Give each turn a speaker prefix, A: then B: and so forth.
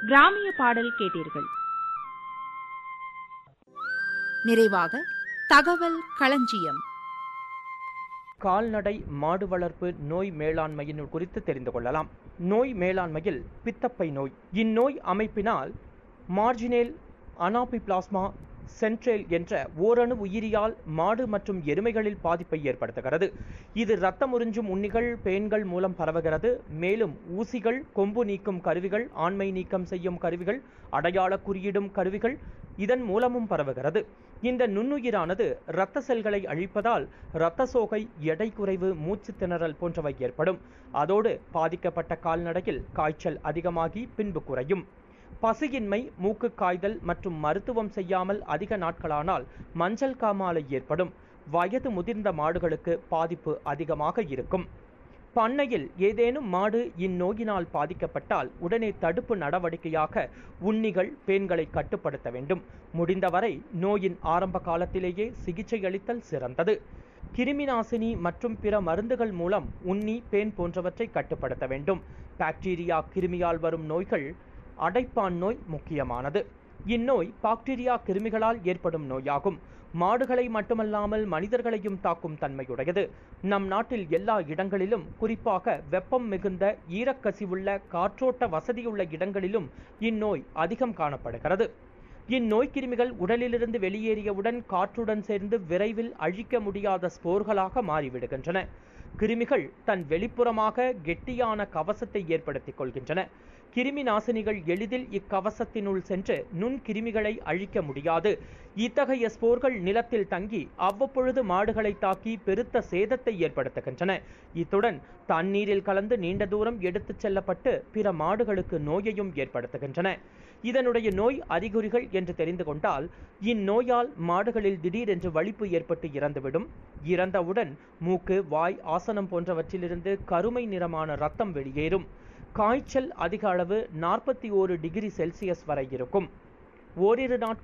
A: கிராமிய பாடல் கேட்டீர்கள்
B: நிறைவாக தகவல் களஞ்சியம்
C: கால்நடை மாடு வளர்ப்பு நோய் மேலாண்மையின் குறித்து தெரிந்து கொள்ளலாம் நோய் மேலாண்மையில் பித்தப்பை நோய் இந்நோய் அமைப்பினால் மார்ஜினேல் அனாபிபிளாஸ்மா சென்ட்ரேல் என்ற ஓரணு உயிரியால் மாடு மற்றும் எருமைகளில் பாதிப்பை ஏற்படுத்துகிறது இது இரத்தம் உறிஞ்சும் உண்ணிகள் பேன்கள் மூலம் பரவுகிறது மேலும் ஊசிகள் கொம்பு நீக்கும் கருவிகள் ஆண்மை நீக்கம் செய்யும் கருவிகள் அடையாள குறியிடும் கருவிகள் இதன் மூலமும் பரவுகிறது இந்த நுண்ணுயிரானது இரத்த செல்களை அழிப்பதால் இரத்த சோகை எடை குறைவு மூச்சு திணறல் போன்றவை ஏற்படும் அதோடு பாதிக்கப்பட்ட கால்நடையில் காய்ச்சல் அதிகமாகி பின்பு குறையும் பசியின்மை மூக்கு காய்தல் மற்றும் மருத்துவம் செய்யாமல் அதிக நாட்களானால் மஞ்சள் காமாலை ஏற்படும் வயது முதிர்ந்த மாடுகளுக்கு பாதிப்பு அதிகமாக இருக்கும் பண்ணையில் ஏதேனும் மாடு இந்நோயினால் பாதிக்கப்பட்டால் உடனே தடுப்பு நடவடிக்கையாக உண்ணிகள் பேன்களை கட்டுப்படுத்த வேண்டும் முடிந்தவரை நோயின் ஆரம்ப காலத்திலேயே சிகிச்சை அளித்தல் சிறந்தது கிருமிநாசினி மற்றும் பிற மருந்துகள் மூலம் உண்ணி பேன் போன்றவற்றை கட்டுப்படுத்த வேண்டும் பாக்டீரியா கிருமியால் வரும் நோய்கள் அடைப்பான் நோய் முக்கியமானது இந்நோய் பாக்டீரியா கிருமிகளால் ஏற்படும் நோயாகும் மாடுகளை மட்டுமல்லாமல் மனிதர்களையும் தாக்கும் தன்மையுடையது நம் நாட்டில் எல்லா இடங்களிலும் குறிப்பாக வெப்பம் மிகுந்த ஈரக்கசிவுள்ள காற்றோட்ட வசதியுள்ள இடங்களிலும் இந்நோய் அதிகம் காணப்படுகிறது இந்நோய் கிருமிகள் உடலிலிருந்து வெளியேறியவுடன் காற்றுடன் சேர்ந்து விரைவில் அழிக்க முடியாத ஸ்போர்களாக மாறிவிடுகின்றன கிருமிகள் தன் வெளிப்புறமாக கெட்டியான கவசத்தை ஏற்படுத்திக் கொள்கின்றன கிருமி நாசினிகள் எளிதில் இக்கவசத்தினுள் சென்று நுண்கிருமிகளை அழிக்க முடியாது இத்தகைய ஸ்போர்கள் நிலத்தில் தங்கி அவ்வப்பொழுது மாடுகளை தாக்கி பெருத்த சேதத்தை ஏற்படுத்துகின்றன இத்துடன் தண்ணீரில் கலந்து நீண்ட தூரம் எடுத்துச் செல்லப்பட்டு பிற மாடுகளுக்கு நோயையும் ஏற்படுத்துகின்றன இதனுடைய நோய் அறிகுறிகள் என்று தெரிந்து கொண்டால் இந்நோயால் மாடுகளில் திடீரென்று வலிப்பு ஏற்பட்டு இறந்துவிடும் இறந்தவுடன் மூக்கு வாய் ஆசனம் போன்றவற்றிலிருந்து கருமை நிறமான ரத்தம் வெளியேறும் காய்ச்சல் அதிக அளவு நாற்பத்தி ஓரு டிகிரி செல்சியஸ் வரை இருக்கும் ஓரிரு நாட்கள்